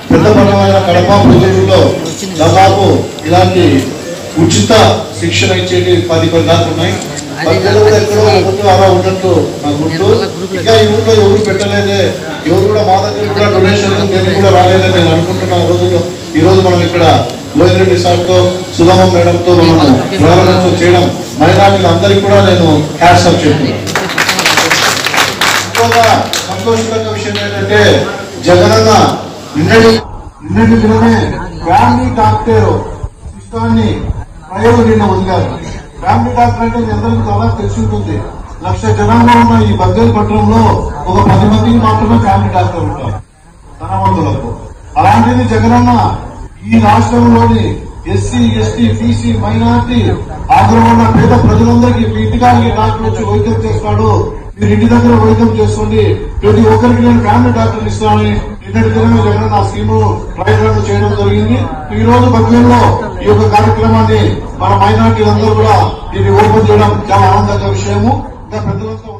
పెద్ద పట్టణమైన కడప ప్రజల్లో దాదాపు ఇలాంటి ఉచిత శిక్షణ ఇచ్చేటి పది పది దాకా ఉన్నాయి పద్దెలు కూడా ఎక్కడో ఒకటి అలా ఉన్నట్టు నాకు గుర్తు ఇంకా ఈ ఊళ్ళో ఎవరు పెట్టలేదే ఎవరు కూడా మా దగ్గర కూడా డొనేషన్ దేనికి కూడా రాలేదని నేను అనుకుంటున్నా ఈ రోజుల్లో ఈ రోజు మనం ఇక్కడ గోవిందరెడ్డి సార్తో సుధామం మేడంతో మనం ప్రారంభోత్సవం చేయడం మైనార్టీలు అందరికీ కూడా నేను హ్యాట్స్ ఆఫ్ చెప్తున్నాను ఎక్కువగా సంతోషకరమైన విషయం ఏంటంటే జగనన్న నిన్నటి నిన్నటి దినమే ఫ్యామిలీ డాక్టర్ సిస్టాన్ని ప్రయోగం నిన్న వదిలారు ఫ్యామిలీ డాక్టర్ అంటే మీ అందరికీ చాలా తెలిసి ఉంటుంది లక్ష జనాభా ఉన్న ఈ బగ్గల్ పట్టణంలో ఒక పది మందికి మాత్రమే ఫ్యామిలీ డాక్టర్ ఉంటారు ధనవంతులకు అలాంటిది జగనన్న ఈ రాష్ట్రంలోని ఎస్సీ ఎస్టీ బీసీ మైనార్టీ ఆగ్రహం పేద ప్రజలందరికీ మీ ఇంటికానికి డాక్టర్ వచ్చి వైద్యం చేస్తాడు మీరు ఇంటి దగ్గర వైద్యం చేసుకోండి ప్రతి ఒక్కరికి నేను ఫ్యామిలీ డాక్టర్ ఇస్తానని నిన్నటి దినమే జగన్ ఆ స్కీమ్ ప్రయోజనం చేయడం జరిగింది ఈ రోజు బద్వేల్లో ఈ యొక్క కార్యక్రమాన్ని మన మైనార్టీలందరూ కూడా దీన్ని ఓపెన్ చేయడం చాలా ఆనందంగా విషయము ఇంకా పెద్దలంతా